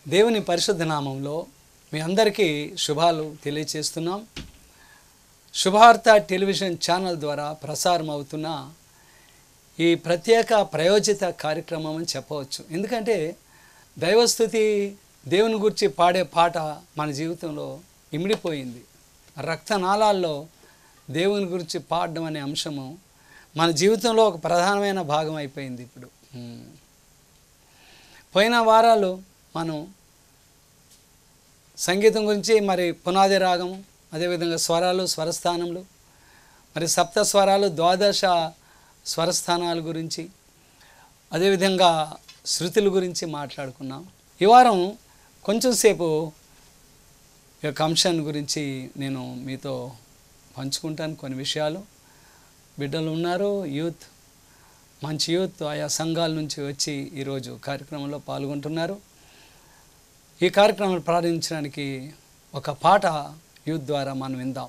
దేవుని పరిశుద్ధ నామంలో మీ అందరికీ శుభాలు తెలియచేస్తున్నాం శుభార్త టెలివిజన్ ఛానల్ ద్వారా ప్రసారం అవుతున్న ఈ ప్రత్యేక ప్రయోజిత కార్యక్రమం అని చెప్పవచ్చు ఎందుకంటే దైవస్థుతి దేవుని గురించి పాడే పాట మన జీవితంలో ఇమిడిపోయింది రక్తనాళాల్లో దేవుని గురించి పాడడం అనే అంశము మన జీవితంలో ఒక ప్రధానమైన భాగం అయిపోయింది ఇప్పుడు ఉమ్. పోయిన వారాలు మనం సంగీతం గురించి మరి పునాది రాగం అదేవిధంగా స్వరాలు స్వరస్థానములు మరి సప్త స్వరాలు ద్వాదశ స్వరస్థానాల గురించి అదేవిధంగా శృతుల గురించి మాట్లాడుకున్నాం ఈ వారం కొంచెం సేపు ఈ యొక్క అంశాన్ని గురించి నేను మీతో పంచుకుంటాను కొన్ని విషయాలు బిడ్డలు ఉన్నారు యూత్ మంచి యూత్ ఆయా సంఘాల నుంచి వచ్చి ఈరోజు కార్యక్రమంలో పాల్గొంటున్నారు ఈ కార్యక్రమాన్ని ప్రారంభించడానికి ఒక పాట యూత్ ద్వారా మనం విందాం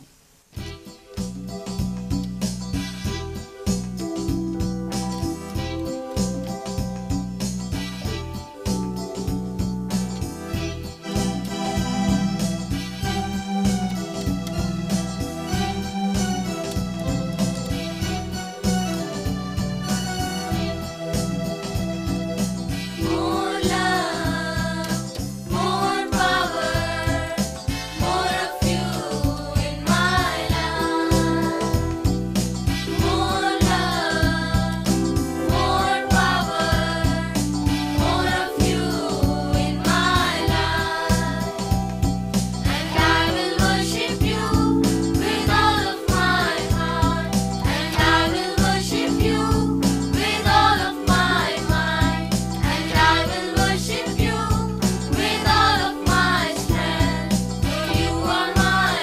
More love, more power, more of you in my life. More love, more power, more of you in my life. And I will worship you with all of my heart. And I will worship you with all of my mind. And I will worship you with all of my strength. For you are my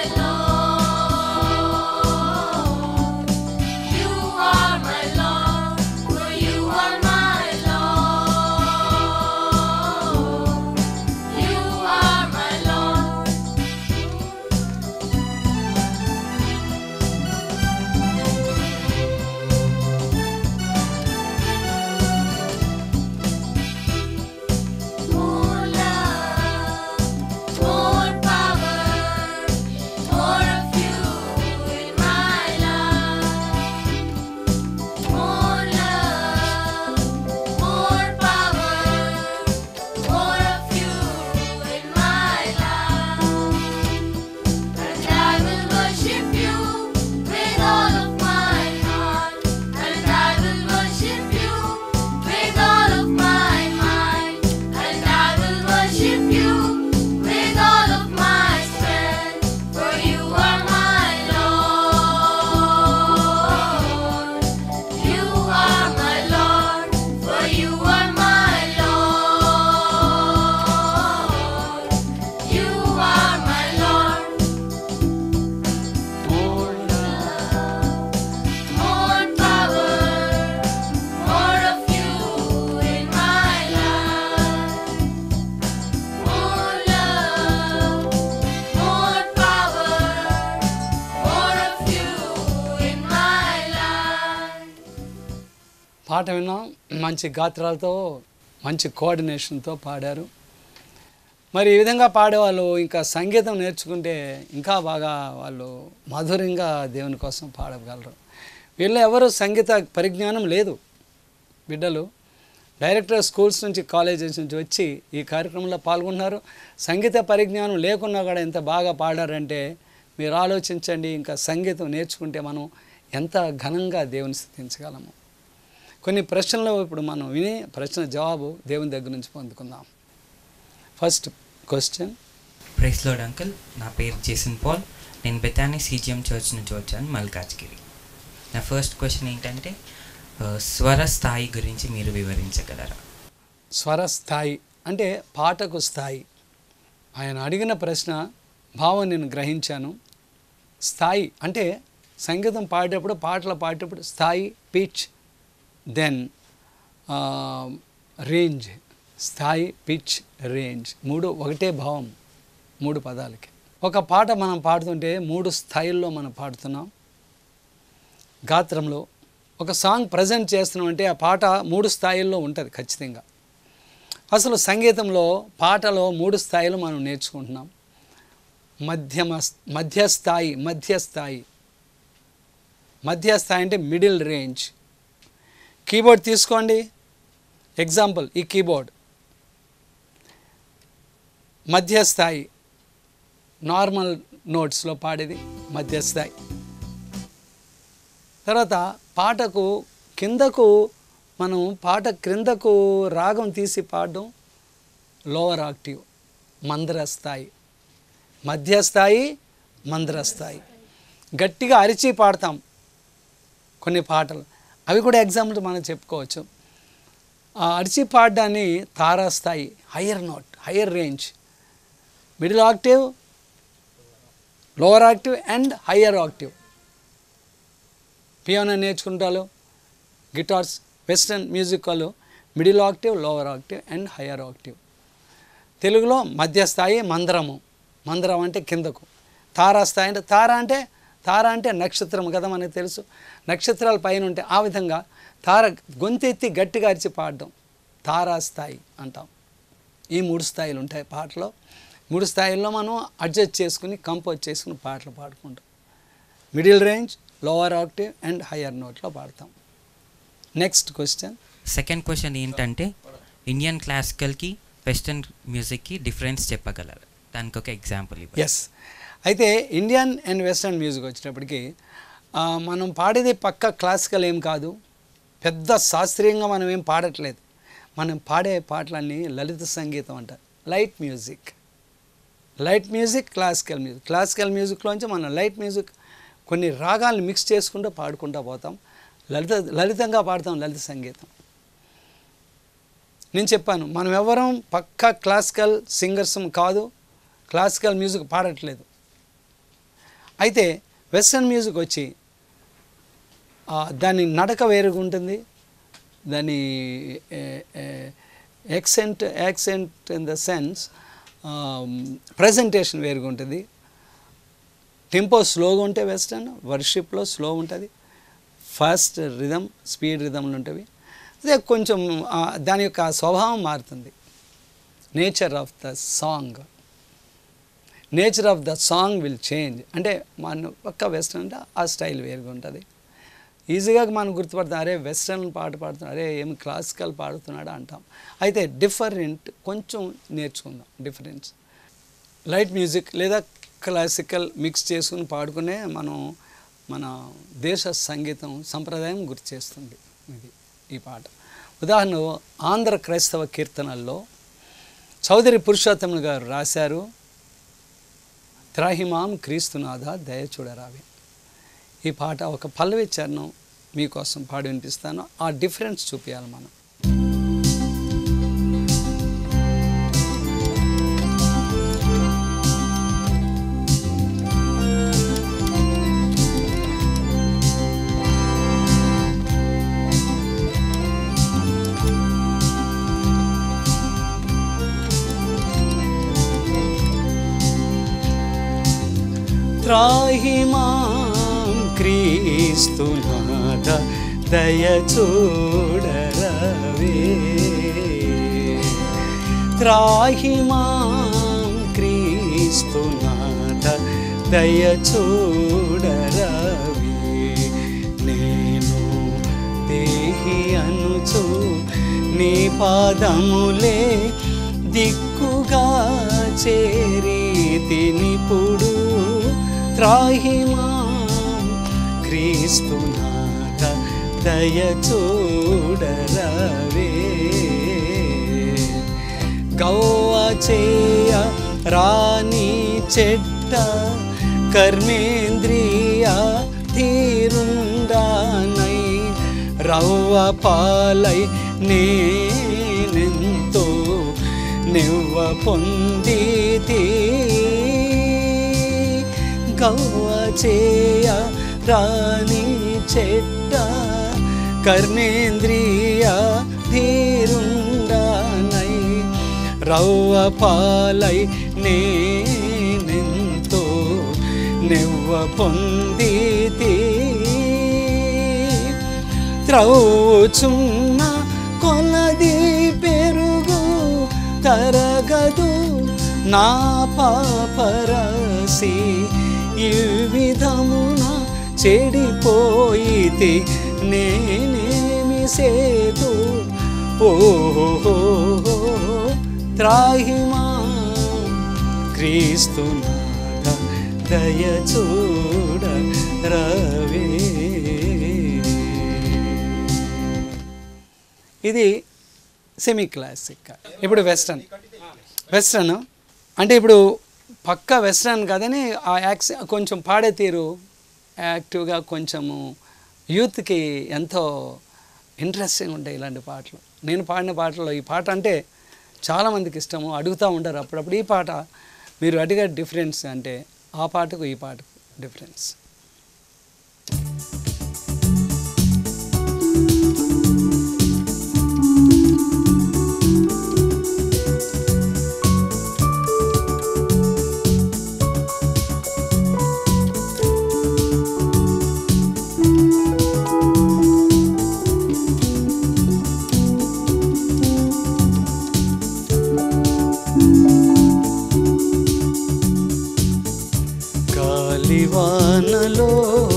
Lord. You are my Lord. For you are my Lord. You are my Lord. More love, more power, more of you in my life. More love, more power, more of you in my life. And I will worship you with all of my heart. And I will worship you with all of my mind. And I will worship you with all of my strength. For you are my Lord. You are my Lord. For you are my Lord. You are my Lord. More love, more power, more of you in my life. More love, more power, more of you in my life. పాట విన్నాం మంచి గాత్రాలతో మంచి కోఆర్డినేషన్తో పాడారు మరి ఈ విధంగా పాడేవాళ్ళు ఇంకా సంగీతం నేర్చుకుంటే ఇంకా బాగా వాళ్ళు మధురంగా దేవుని కోసం పాడగలరు వీళ్ళు ఎవరు సంగీత పరిజ్ఞానం లేదు బిడ్డలు డైరెక్టర్ స్కూల్స్ నుంచి కాలేజెస్ నుంచి వచ్చి ఈ కార్యక్రమంలో పాల్గొన్నారు సంగీత పరిజ్ఞానం లేకున్నా కూడా ఎంత బాగా పాడారంటే మీరు ఆలోచించండి ఇంకా సంగీతం నేర్చుకుంటే మనం ఎంత ఘనంగా దేవుని స్థుతించగలము కొన్ని ప్రశ్నలు ఇప్పుడు మనం విని ప్రశ్న జవాబు దేవుని దగ్గర నుంచి పొందుకుందాం first question praise Lord uncle నా పేరు జేసన్ పాల్ నేను బెతాని సీజిఎం చర్చ్ నుంచి వచ్చాను మల్కాజ్గిరి నా ఫస్ట్ క్వశ్చన్ ఏంటంటే ఆ, స్వర స్థాయి గురించి మీరు వివరించగలరా స్వర స్థాయి అంటే పాటకు స్థాయి ఆయన అడిగిన ప్రశ్న భావం నేను గ్రహించాను స్థాయి అంటే సంగీతం పాడేటప్పుడు పాటలు పాడేటప్పుడు స్థాయి పిచ్ దెన్ రేంజ్ స్థాయి పిచ్ రేంజ్ మూడు ఒకటే భావం మూడు పదాలకి ఒక పాట మనం పాడుతుంటే మూడు స్థాయిల్లో మనం పాడుతున్నాం గాత్రంలో ఒక సాంగ్ ప్రజెంట్ చేస్తున్నాం అంటే ఆ పాట మూడు స్థాయిల్లో ఉంటుంది ఖచ్చితంగా అసలు సంగీతంలో పాటలో మూడు స్థాయిలు మనం నేర్చుకుంటున్నాం మధ్యమ మధ్యస్థాయి మధ్యస్థాయి మధ్యస్థాయి అంటే మిడిల్ రేంజ్ కీబోర్డ్ తీసుకోండి ఎగ్జాంపుల్ ఈ కీబోర్డ్ మధ్యస్థాయి నార్మల్ నోట్స్లో పాడేది మధ్యస్థాయి తర్వాత పాటకు కిందకు మనం పాట క్రిందకు రాగం తీసి పాడడం లోవర్ ఆక్టివ్ మందర స్థాయి మధ్యస్థాయి మందర స్థాయి గట్టిగా అరిచి పాడతాం కొన్ని పాటలు అవి కూడా ఎగ్జాంపుల్ మనం చెప్పుకోవచ్చు ఆ అరిచి పాడడాన్ని తారాస్థాయి higher note higher range middle octave lower octave and higher octave piano నేర్చుకుంటారు గిటార్స్ వెస్ట్రన్ మ్యూజిక్ వాళ్ళు middle octave lower octave and higher octave తెలుగులో మధ్యస్థాయి మందరము మందరం అంటే కిందకు తారాస్థాయి అంటే తార అంటే తార అంటే నక్షత్రం కదా మనకు తెలుసు నక్షత్రాల పైన ఉంటే ఆ విధంగా తార గొంతెత్తి గట్టిగా అరిచి పాడడం తారాస్థాయి అంటాం ఈ మూడు స్థాయిలు ఉంటాయి పాటలో మూడు స్థాయిల్లో మనం అడ్జస్ట్ చేసుకుని కంపోజ్ చేసుకుని పాటలు పాడుకుంటాం middle range lower octave and higher నోట్లో పాడతాం నెక్స్ట్ క్వశ్చన్ సెకండ్ క్వశ్చన్ ఏంటంటే ఇండియన్ క్లాసికల్కి వెస్టర్న్ మ్యూజిక్కి డిఫరెన్స్ చెప్పగలరు దానికి ఒక ఎగ్జాంపుల్ ఇవ్వండి ఎస్ అయితే ఇండియన్ అండ్ వెస్ట్రన్ మ్యూజిక్ వచ్చేటప్పటికి ఆ, మనం పాడేది పక్క క్లాసికల్ ఏం కాదు పెద్ద శాస్త్రీయంగా మనం ఏం పాడట్లేదు మనం పాడే పాటలన్నీ లలిత సంగీతం అంటారు light music light music classical music classical మ్యూజిక్లోంచి మనం లైట్ మ్యూజిక్ కొన్ని రాగాలను మిక్స్ చేసుకుంటూ పాడుకుంటూ పోతాం లలిత లలితంగా పాడతాం లలిత సంగీతం నేను చెప్పాను మనం ఎవరం పక్కా క్లాసికల్ సింగర్స్ కాదు క్లాసికల్ మ్యూజిక్ పాడట్లేదు అయితే వెస్ట్రన్ మ్యూజిక్ వచ్చి ఆ, దాని నడక వేరుగా ఉంటుంది దాని accent accent in the sense presentation వేరుగా ఉంటుంది టెంపో స్లోగా ఉంటే వెస్టర్న్ వర్షిప్లో స్లో ఉంటుంది ఫాస్ట్ రిధమ్ స్పీడ్ రిధమ్లు ఉంటవి అదే కొంచెం ఆ, దాని యొక్క స్వభావం మారుతుంది nature of the song nature of the song will change అంటే మన ఒక్క వెస్ట్రన్ అంటే ఆ స్టైల్ వేరుగా ఉంటుంది ఈజీగా మనం గుర్తుపడతాం అరే వెస్ట్రన్ పాట పాడుతున్నాడు అరే ఏం క్లాసికల్ పాడుతున్నాడా అంటాం అయితే డిఫరెంట్ కొంచెం నేర్చుకుందాం డిఫరెన్స్ లైట్ మ్యూజిక్ లేదా క్లాసికల్ మిక్స్ చేసుకుని పాడుకునే మనం మన దేశ సంగీతం సంప్రదాయం గుర్తు చేస్తుంది ఇది ఈ పాట ఉదాహరణ ఆంధ్ర క్రైస్తవ కీర్తనల్లో చౌదరి పురుషోత్తములు గారు రాశారు త్రాహిమాం క్రీస్తునాథ దయ చూడరావి ఈ పాట ఒక పల్లవి చరణం మీకోసం పాడి వినిపిస్తాను ఆ డిఫరెన్స్ చూపించాలి మనం త్రాహిమాం క్రీస్తునాథ దయ చూడరవే త్రాహిమాం క్రీస్తునాథ దయ చూడరవే నేను దేహి అనుచు నీ పాదములే దిక్కుగా చేరీతినిపుడు త్రాహిమాం క్రీస్తునాథ దయ చూడరవే గౌవ చేయ రాణి చెట్ట కర్మేంద్రియ తీరుండానై రవ్వ పాలై నేనెంతో నివ్వ పొందితి గవ్వ చేయ రాణి చెట్ట కర్ణేంద్రియ ధీరుండానై రవ్వ పాలై నేనెంతో నివ్వ పొందితి త్రౌచున్న కొలది పెరుగు తరగదు నా పాపరాసి ఈ విధమున చెడిపోయితే నేనేమి సేతు ఓహో త్రాహిమా క్రీస్తునాథ దయ చూడ రవే ఇది సెమీ క్లాసిక్ ఇప్పుడు వెస్టర్న్ వెస్టర్న్ అంటే ఇప్పుడు పక్క వెస్టర్న్ కదని ఆ యాక్స్ కొంచెం పాడే తీరు యాక్టివ్గా కొంచెము యూత్కి ఎంతో ఇంట్రెస్టింగ్ ఉంటాయి ఇలాంటి పాటలు నేను పాడిన పాటల్లో ఈ పాట అంటే చాలామందికి ఇష్టము అడుగుతూ ఉంటారు అప్పుడప్పుడు ఈ పాట మీరు అడిగే డిఫరెన్స్ అంటే ఆ పాటకు ఈ పాటకు డిఫరెన్స్ గాలివానలో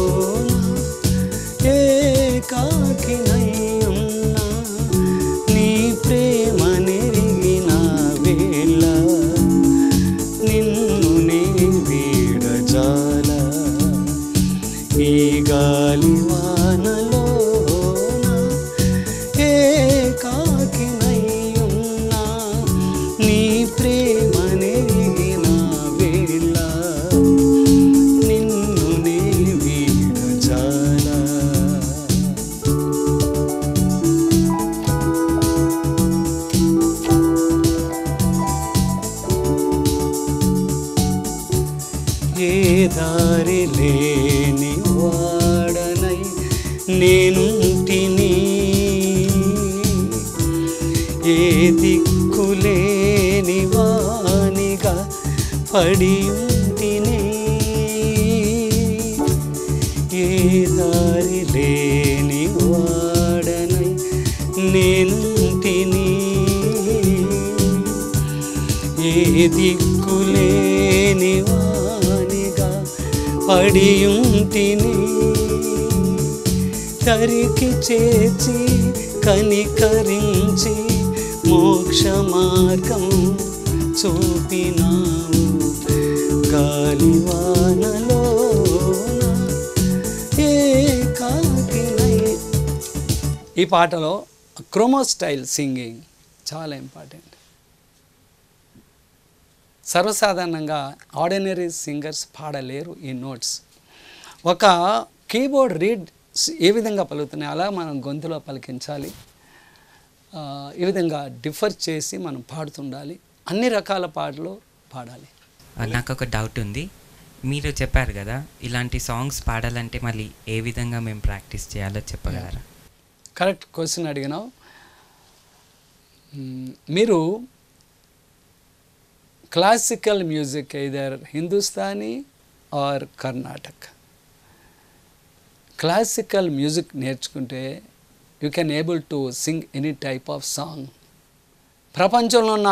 ఏకాకినయ్యున్నా నీ ప్రేమ నెరిగిన వేళ నిన్ను నే వీడజాల ఈ గాలివానలో ఏకాకినయ్యున్నా నీ ప్రేమ నెరిగిన వేళ నిన్ను నే వీడజాలా ఏ దారి లేని వాడనై నేనుంటిని ఏ దిక్కులేని వానిగా పడి ఉంటిని ఏ దారి లేని వాడనై నేనుంటిని ఏ దిక్కులేని వానిగా పడియుంటిని తరికి చేర్చి కనికరించి మోక్ష మార్గం చూపినావు గాలివానలో ఏకాకినై ఈ పాటలో క్రోమో స్టైల్ సింగింగ్ చాలా ఇంపార్టెంట్ సర్వసాధారణంగా ఆర్డినరీ సింగర్స్ పాడలేరు ఈ నోట్స్ ఒక కీబోర్డ్ రీడ్ ఏ విధంగా పలుకుతున్నాయి అలా మనం గొంతులో పలికించాలి ఆ, ఈ విధంగా డిఫర్ చేసి మనం పాడుతుండాలి అన్ని రకాల పాటలు పాడాలి ఆ, నాకు ఒక డౌట్ ఉంది మీరు చెప్పారు కదా ఇలాంటి సాంగ్స్ పాడాలంటే మళ్ళీ ఏ విధంగా మేము ప్రాక్టీస్ చేయాలో చెప్పగలరా కరెక్ట్ క్వశ్చన్ అడిగినావు మ్మ్, మీరు classical music either Hindustani or Carnatic classical music నేర్చుకుంటే you can able to sing any type of song ప్రపంచంలో ఉన్న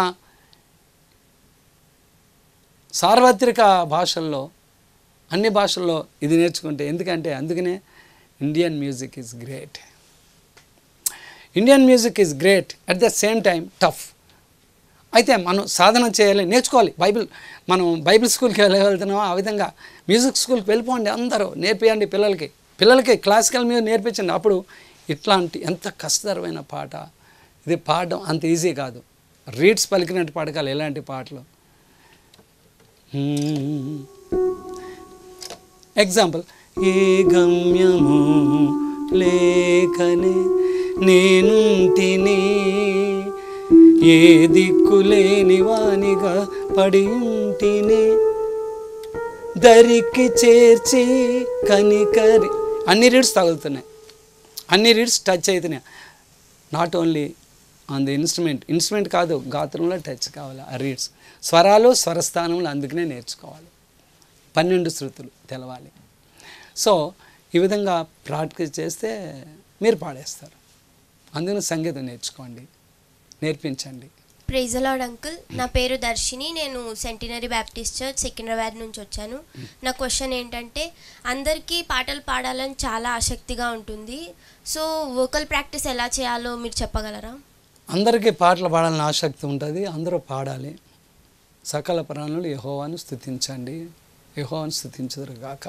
సార్వత్రిక భాషల్లో అన్ని భాషల్లో ఇది నేర్చుకుంటే ఎందుకంటే అందుకనే Indian music is great Indian music is great at the same time tough అయితే మనం సాధన చేయాలి నేర్చుకోవాలి బైబిల్ మనం బైబిల్ స్కూల్కి వెళ్ళి వెళ్తున్నామో ఆ విధంగా మ్యూజిక్ స్కూల్కి వెళ్ళిపోండి అందరూ నేర్పియండి పిల్లలకి పిల్లలకి క్లాసికల్ మ్యూజిక్ నేర్పించండి అప్పుడు ఇట్లాంటి ఎంత కష్టతరమైన పాట ఇది పాడడం అంత ఈజీ కాదు రీడ్స్ పలికినట్టు పాడకాలి ఎలాంటి పాటలు ఎగ్జాంపుల్ ఏ గమ్యము లేకనే నేను తిని ఏ దిక్కులేని వానిగా పడి ఉంటిని దరికి చేర్చి కనికరి అన్ని రీడ్స్ తగులుతున్నాయి అన్ని రీడ్స్ టచ్ అవుతున్నాయి not only on the instrument instrument కాదు గాత్రంలో టచ్ కావాలి ఆ రీడ్స్ స్వరాలు స్వరస్థానములు అందుకనే నేర్చుకోవాలి పన్నెండు శృతులు తెలవాలి సో ఈ విధంగా ప్రాక్టీస్ చేస్తే మీరు పాడేస్తారు అందుకని సంగీతం నేర్చుకోండి నేర్పించండి ప్రైజలాడ్ అంకుల్ నా పేరు దర్శిని నేను సెంటినరీ బ్యాప్టిస్ట్ చర్చ్ సికింద్రాబాద్ నుంచి వచ్చాను నా క్వశ్చన్ ఏంటంటే అందరికీ పాటలు పాడాలని చాలా ఆసక్తిగా ఉంటుంది సో వోకల్ ప్రాక్టీస్ ఎలా చేయాలో మీరు చెప్పగలరా అందరికీ పాటలు పాడాలని ఆసక్తి ఉంటుంది అందరూ పాడాలి సకల ప్రాణులు యహోవాను స్థుతించండి యహోవాను స్థుతించదురు గాక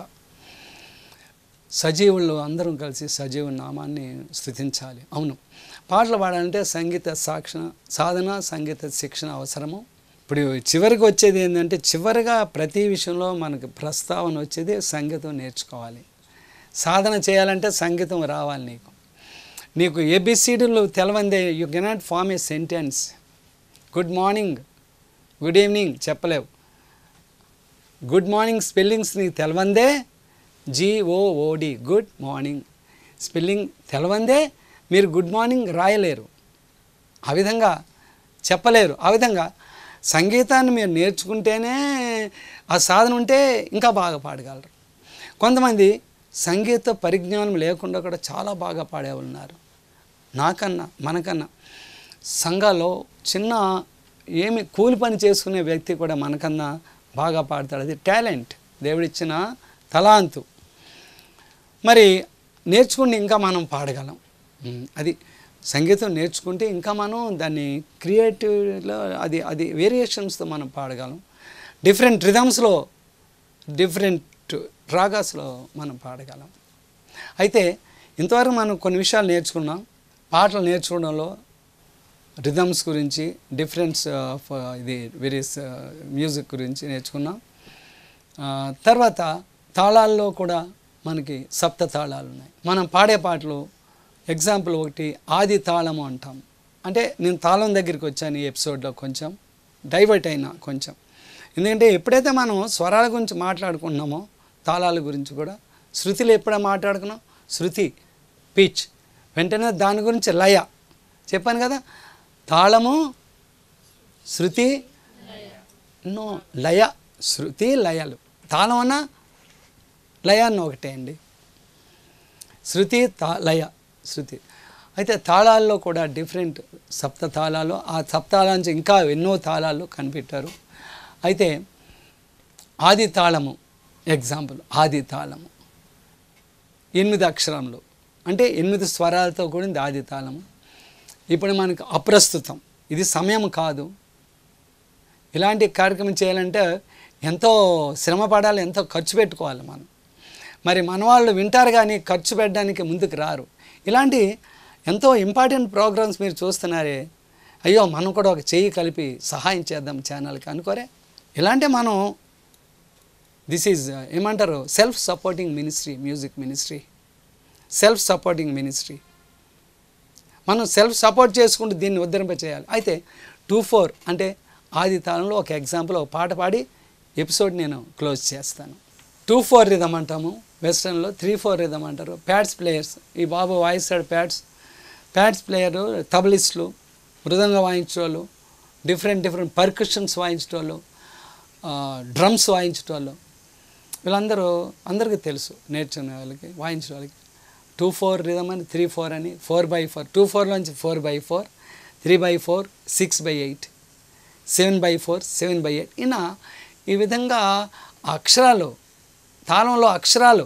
సజీవులు అందరం కలిసి సజీవ నామాన్ని స్థుతించాలి అవును పాటలు పాడాలంటే సంగీత సాక్షణ సాధన సంగీత శిక్షణ అవసరము ఇప్పుడు చివరికి వచ్చేది ఏంటంటే చివరిగా ప్రతి విషయంలో మనకు ప్రస్తావన వచ్చేది సంగీతం నేర్చుకోవాలి సాధన చేయాలంటే సంగీతం రావాలి నీకు నీకు ఏబిసిడీలు తెలవందే you cannot form a sentence good morning good evening చెప్పలేవు గుడ్ మార్నింగ్ స్పెల్లింగ్స్ నీకు తెలవందే జిఓఓడి గుడ్ మార్నింగ్ స్పెల్లింగ్ తెలవందే మీరు గుడ్ మార్నింగ్ రాయలేరు ఆ విధంగా చెప్పలేరు ఆ విధంగా సంగీతాన్ని మీరు నేర్చుకుంటేనే ఆ సాధన ఉంటే ఇంకా బాగా పాడగలరు కొంతమంది సంగీత పరిజ్ఞానం లేకుండా కూడా చాలా బాగా పాడేవాళ్ళు ఉన్నారు నాకన్నా మనకన్నా సంఘాల్లో చిన్న ఏమి కూలి పని చేసుకునే వ్యక్తి కూడా మనకన్నా బాగా పాడతాడు అది టాలెంట్ దేవుడిచ్చిన తలాంతు మరి నేర్చుకుంటే ఇంకా మనం పాడగలం ఉమ్, అది సంగీతం నేర్చుకుంటే ఇంకా మనం దాన్ని క్రియేటివ్లో అది అది వేరియేషన్స్తో మనం పాడగలం డిఫరెంట్ రిథమ్స్లో డిఫరెంట్ రాగాస్లో మనం పాడగలం అయితే ఇంతవరకు మనం కొన్ని విషయాలు నేర్చుకున్నాం పాటలు నేర్చుకోవడంలో రిథమ్స్ గురించి డిఫరెన్స్ ఆఫ్ ఇది వేరియస్ మ్యూజిక్ గురించి నేర్చుకున్నాం ఆ, తర్వాత తాళాల్లో కూడా మనకి సప్త తాళాలు ఉన్నాయి మనం పాడే పాటలు ఎగ్జాంపుల్ ఒకటి ఆది తాళము అంటాం అంటే నేను తాళం దగ్గరికి వచ్చాను ఈ ఎపిసోడ్లో కొంచెం డైవర్ట్ అయినా కొంచెం ఎందుకంటే ఎప్పుడైతే మనం స్వరాల గురించి మాట్లాడుకుంటున్నామో తాళాల గురించి కూడా శృతిలో ఎప్పుడైనా మాట్లాడుకున్నాం శృతి పిచ్ వెంటనే దాని గురించి లయ చెప్పాను కదా తాళము శృతి నో లయ శృతి లయలు తాళం అన్న లయ అన్న ఒకటే అండి శృతి తా లయ శృతి అయితే తాళాల్లో కూడా డిఫరెంట్ సప్త తాళాలు ఆ సప్తాళ నుంచి ఇంకా ఎన్నో తాళాలు కనిపెట్టారు అయితే ఆది తాళము ఎగ్జాంపుల్ ఆది తాళము ఎనిమిది అక్షరములు అంటే ఎనిమిది స్వరాలతో కూడింది ఆది తాళము ఇప్పుడు మనకు అప్రస్తుతం ఇది సమయం కాదు ఇలాంటి కార్యక్రమం చేయాలంటే ఎంతో శ్రమ పడాలి ఎంతో ఖర్చు పెట్టుకోవాలి మనం మరి మన వాళ్ళు వింటారు కానీ ఖర్చు పెట్టడానికి ముందుకు రారు ఇలాంటి ఎంతో ఇంపార్టెంట్ ప్రోగ్రామ్స్ మీరు చూస్తున్నారే అయ్యో మనం కూడా ఒక చెయ్యి కలిపి సహాయం చేద్దాం ఛానల్కి అనుకోరే ఇలాంటి మనం దిస్ ఈజ్ ఏమంటారు self supporting ministry music ministry self supporting ministry మనం సెల్ఫ్ సపోర్ట్ చేసుకుంటూ దీన్ని ఉద్ధరింప చేయాలి అయితే టూ ఫోర్ అంటే ఆది తాళంలో ఒక ఎగ్జాంపుల్ ఒక పాట పాడి ఎపిసోడ్ నేను క్లోజ్ చేస్తాను టూ ఫోర్ రిధమ్ అంటాము వెస్ట్రన్లో త్రీ ఫోర్ రిధమ్ అంటారు ప్యాడ్స్ ప్లేయర్స్ ఈ బాబు వాయిస్తాడు ప్యాడ్స్ ప్యాడ్స్ ప్లేయరు తబలిస్టులు మృదంగా వాయించేవాళ్ళు డిఫరెంట్ డిఫరెంట్ పర్కషన్స్ వాయించేవాళ్ళు డ్రమ్స్ వాయించేవాళ్ళు వీళ్ళందరూ అందరికీ తెలుసు నేర్చుకునే వాళ్ళకి వాయించే వాళ్ళకి టూ ఫోర్ రిధమ్ అని త్రీ ఫోర్ అని ఫోర్ బై ఫోర్ టూ ఫోర్లోంచి four by four three by four six by eight seven by four seven by eight ఇలా ఈ విధంగా ఆ అక్షరాలు తాళంలో అక్షరాలు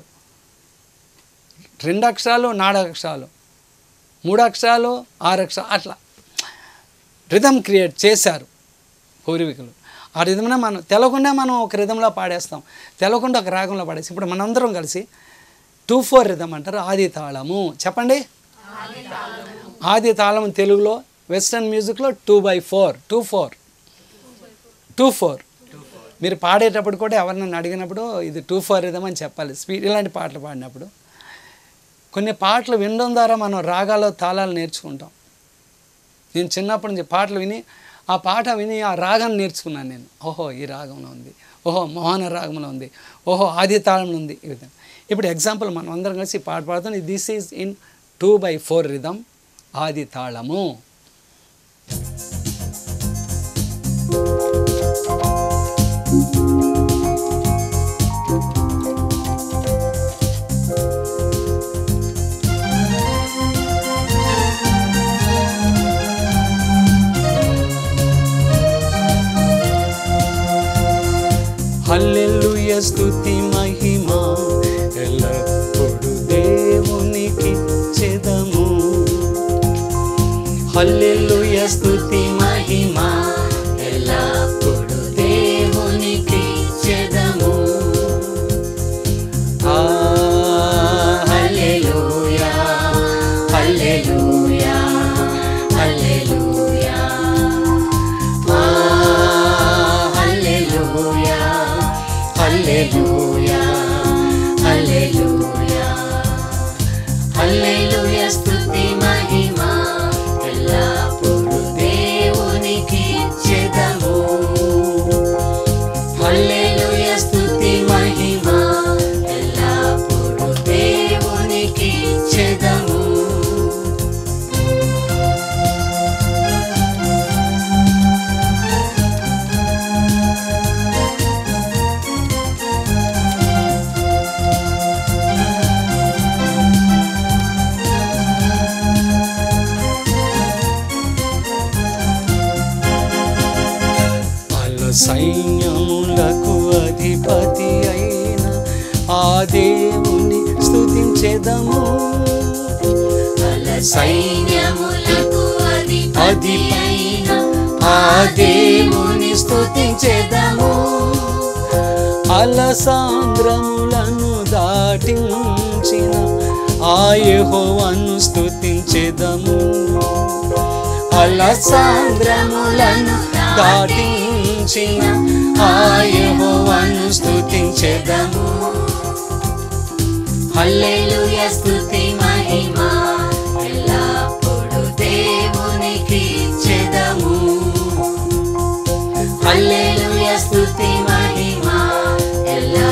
రెండు అక్షరాలు నాలుగు అక్షరాలు మూడు అక్షరాలు ఆరు అక్షరాలు అట్లా రిధమ్ క్రియేట్ చేశారు పూర్వీకులు ఆ రిధంలో మనం తెలవకుండా మనం ఒక రిధంలో పాడేస్తాం తెలవకుండా ఒక రాగంలో పాడేస్తాం ఇప్పుడు మనందరం కలిసి టూ ఫోర్ రిధం అంటారు ఆది తాళము చెప్పండి ఆది తాళం తెలుగులో వెస్ట్రన్ మ్యూజిక్లో two by four two four two four మీరు పాడేటప్పుడు కూడా ఎవరినైనా అడిగినప్పుడు ఇది టూ ఫోర్ రిధం అని చెప్పాలి స్పీడ్ ఇలాంటి పాటలు పాడినప్పుడు కొన్ని పాటలు వినడం ద్వారా మనం రాగాలు తాళాలు నేర్చుకుంటాం నేను చిన్నప్పటి నుంచి పాటలు విని ఆ పాట విని ఆ రాగాన్ని నేర్చుకున్నాను నేను ఓహో ఈ రాగంలో ఉంది ఓహో మోహన రాగంలో ఉంది ఓహో ఆది తాళంలో ఉంది ఈ విధంగా ఇప్పుడు ఎగ్జాంపుల్ మనం అందరం కలిసి ఈ పాట పాడుతాం this is in two by four rhythm ఆది తాళము Thank హల్లెలూయ స్తుతి మహిమ ఎల్లప్పుడు దేవునికి చెదము హల్లెలూయ స్తుతి మహిమ ఎల్లప్పుడు దేవునికి చెదము ఆ హల్లెలూయా హల్లెలూయా హల్లెలూయా ఆ హల్లెలూయా హల్లెలూయా హల్లెలూయా హల్లెలూయా స్తుతి మహిమ ఎల్లప్పుడు దేవునికి చెదము హల్లెలూయా స్తుతి మహిమ ఎల్లప్పుడు దేవునికి చెదము అల సైన్యములకు అధిపతి అయిన ఆ దేవుని స్తుతించెదము అల సైన్యములకు అధిపతి అయిన ఆ దేవుని స్తుతించెదము అలసాంద్రములను దాటించిన ఆ యెహోవాను స్తుతించెదము అలసాంద్రములను దాటించిన ఆ యెహోవాను స్తుతించెదము హల్లెలూయా స్తుతి మహిమ ఎల్లప్పుడు దేవునికి చెదము హల్లెలూయా స్తుతి మహిమ ఎల్లప్పుడు